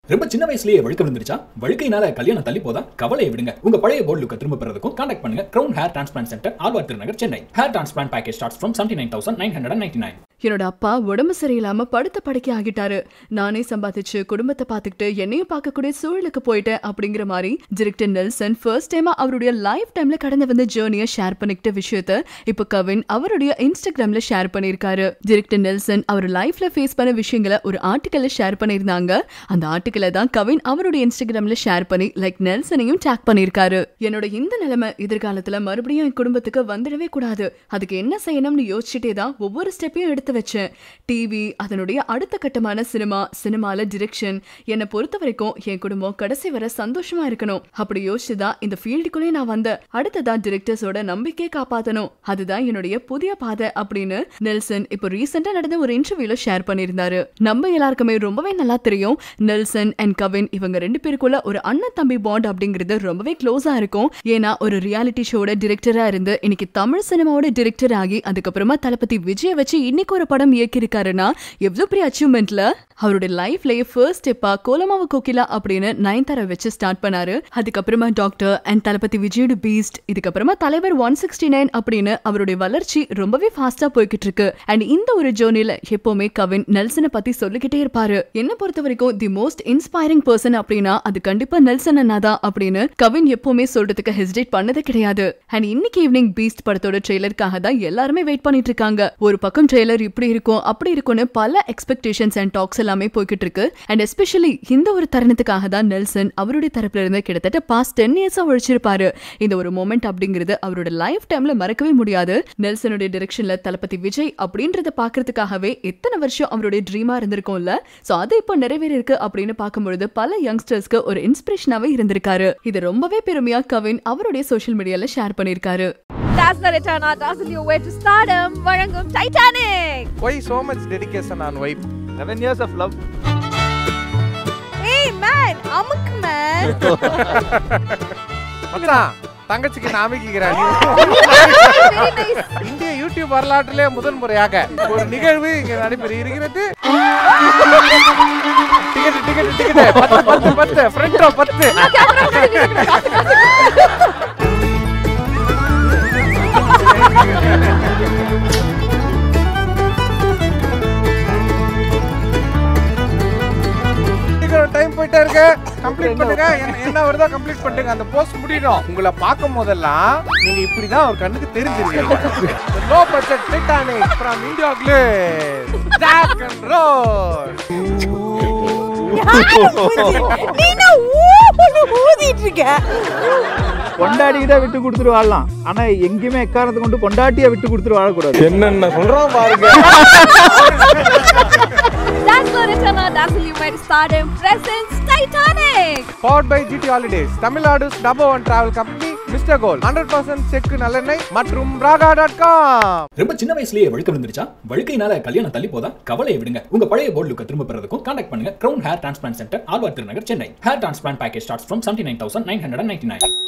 ரொம்ப சின்ன வயசுலயே வழுக்க விழுந்துருச்சா வழுக்கையினால கல்யாணம் தள்ளி போதா கவலையை விடுங்க உங்க பழைய போர்டு லுக்க திரும்ப பெறதுக்கும் கான்டாக்ட் பண்ணுங்க crown hair transplant centre Alwar Thirunagar Chennai hair transplant package starts from seventy nine thousand nine hundred ninety nine என்னோட அப்பா உடம்பு சரியில்லாம படுத்த படுக்கை ஆகிட்டாரு நானே சம்பாதிச்சு குடும்பத்தை பார்த்துக்கிட்டு என்னையும் பார்க்கக்கூடிய சூழலுக்கு போயிட்டேன் அப்படிங்கிற மாதிரி டிரெக்டர் நெல்சன் ஃபர்ஸ்ட் டைமா அவருடைய லைஃப் டைம்ல கடந்து வந்த ஜேர்னியை ஷேர் பண்ணிக்கிட்ட விஷயத்த இப்போ கவின் அவருடைய இன்ஸ்டாகிராம்ல ஷேர் பண்ணியிருக்காரு டிரெக்டர் நெல்சன் அவர் லைஃப்ல ஃபேஸ் பண்ண விஷயங்களை ஒரு ஆர்டிக்கல்ல ஷேர் பண்ணியிருந்தாங்க அந்த ஆர்டிக்கலை தான் கவின் அவருடைய இன்ஸ்டாகிராம்ல ஷேர் பண்ணி லைக் நெல்சனையும் டேக் பண்ணியிருக்காரு என்னோட இந்த நிலைமை எதிர்காலத்துல மறுபடியும் என் குடும்பத்துக்கு வந்துடவே கூடாது அதுக்கு என்ன செய்யணும்னு யோசிச்சுட்டே தான் ஒவ்வொரு ஸ்டெப்பையும் எடுத்து வச்சேன் டிவி அதனுடைய அடுத்த கட்டமான சினிமா சினிமால டிரெக்ஷன் என்னை பொறுத்த வரைக்கும் என் குடும்பம் கடைசி வரை சந்தோஷமா இருக்கணும் அப்படி யோசிச்சுதான் இந்த ஃபீல்டுக்குள்ளே நான் வந்தேன் அடுத்ததான் டிரெக்டர்ஸோட நம்பிக்கையை காப்பாத்தணும் அதுதான் என்னுடைய புதிய பாதை அப்படின்னு நெல்சன் இப்போ ரீசெண்டா நடந்த ஒரு இன்டர்வியூல ஷேர் பண்ணியிருந்தாரு நம்ம எல்லாருக்குமே ரொம்பவே நல்லா தெரியும் நெல்சன் அண்ட் கவின் இவங்க ரெண்டு பேருக்குள்ள ஒரு அண்ணன் தம்பி பாண்ட் அப்படிங்கிறது ரொம்பவே க்ளோஸா இருக்கும் ஏன்னா ஒரு ரியாலிட்டி ஷோட டிரெக்டரா இருந்து இன்னைக்கு தமிழ் சினிமாவோட டிரெக்டர் ஆகி அதுக்கப்புறமா தளபதி விஜய வச்சு இன்னைக்கு ஒரு படம் இயக்கியிருக்காருன்னா எவ்வளவு பெரிய அச்சீவ்மெண்ட்ல அவருடைய லைஃப்லயே ஃபர்ஸ்ட் ஸ்டெப்பா கோலமாவ கோகிலா அப்படின்னு நயன்தாரா வச்சு ஸ்டார்ட் பண்ணாரு அதுக்கப்புறமா டாக்டர் அண்ட் தளபதி விஜயோட பீஸ்ட் இதுக்கப்புறமா தலைவர் ஒன் சிக்ஸ்டி நைன் அப்படின்னு அவருடைய வளர்ச்சி ரொம்பவே ஃபாஸ்டா போய்கிட்டு இருக்கு அண்ட் இந்த ஒரு ஜேர்னில எப்பவுமே கவின் நெல்சனை பத்தி சொல்லிக்கிட்டே இருப்பாரு என்ன பொறுத்த வரைக்கும் தி மோஸ்ட் இன்ஸ்பைரிங் பர்சன் அப்படின்னா அது கண்டிப்பா நெல்சன் அண்ணா தான் அப்படின்னு கவின் எப்பவுமே சொல்றதுக்கு ஹெசிடேட் பண்ணது கிடையாது அண்ட் இன்னைக்கு ஈவினிங் பீஸ்ட் படத்தோட ட்ரெய்லருக்காக தான் எல்லாருமே வெயிட் பண்ணிட்டு இருக்காங்க ஒரு பக்கம் ட்ரெய்லர் இப்படி இருக்கும் அப்படி இருக்கும்னு பல எக்ஸ்பெக்டேஷன்ஸ் அண்ட் டாக்ஸ் எல்லாமே போய்கிட்டு இருக்கு அண்ட் எஸ்பெஷலி இந்த ஒரு தருணத்துக்காக தான் நெல்சன் அவருடைய தரப்புல இருந்து கிட்டத்தட்ட பாஸ்ட் டென் இயர்ஸா உழைச்சிருப்பாரு இந்த ஒரு மொமெண்ட் அப்படிங்கிறது அவரோட லைஃப் டைம்ல மறக்கவே முடியாது நெல்சனுடைய டிரெக்ஷன்ல தளபதி விஜய் அப்படின்றத பாக்குறதுக்காகவே எத்தனை வருஷம் அவருடைய ட்ரீமா இருந்திருக்கும்ல சோ அது இப்போ நிறைவேறி இருக்கு அப்படின்னு பார்க்கும்பொழுது பல யங்ஸ்டர்ஸ்க்கு ஒரு இன்ஸ்பிரேஷனாவே இருந்திருக்காரு இது ரொம்பவே பெருமையா கவின் அவருடைய சோஷியல் மீடியால ஷேர் பண்ணிருக்காரு That's the return our dazzle your way to stardom வழங்கும் Titanic. Why so much dedication on wife? 11 years of love. Hey man, அமுக்கு man. மச்சான் தங்கச்சிக்கு நாமிக்கிறான் Very nice. இந்திய யூடியூப் வரலாற்றிலே முதல் முறையாக ஒரு நிகழ்வு இங்க நடைபெற இருக்கிறது டிக்கெட் டிக்கெட் டிக்கெட் பத்து பத்து பத்து ஃப்ரண்ட் ரோ பத்து Camera முன்னாடி நிக்கணும். காசு, காசு. டைம் போயிட்டே இருக்கு கம்ப்ளீட் பண்ணுங்க என்ன- என்ன வருதோ கம்ப்ளீட் பண்ணுங்க அந்த போஸ்ட் முடியணும் உங்களை பார்க்கும் போதெல்லாம் நீங்க இப்படிதான் ஒரு கண்ணுக்கு தெரிஞ்சிருக்கீங்க low budget Titanic from India கிளேஸ் ஜாக் அண்ட் ரோல் நீ என்ன ஊன்னு ஊதிட்டு இருக்க? கொண்டாடிக்கிட்டே விட்டு கொடுத்துட்டு வாழலாம் ஆனா எங்கேயுமே எக்காரணத்தை கொண்டு கொண்டாட்டியா விட்டு கொடுத்துட்டு வாழக்கூடாது என்னென்ன சொல்றான் பாருங்க That's the return our dazzle your way to stardom presents Titanic. Powered by GT holidays Tamil Nadu number one travel company mister கோல் ஹண்ட்ரட் பர்சன்ட் செக் நல்லெண்ணெய் மற்றும் ராகா டாட் காம் ரொம்ப சின்ன வயசுலயே வழுக்க விழுந்துருச்சா வழுக்கையினால கல்யாணம் தள்ளி போதா கவலையை விடுங்க உங்க பழைய போர்டு லுக்க திரும்ப பெறதுக்கும் கான்டாக்ட் பண்ணுங்க crown hair transplant centre Alwar Thirunagar Chennai hair transplant package starts from seventy nine thousand nine hundred ninety nine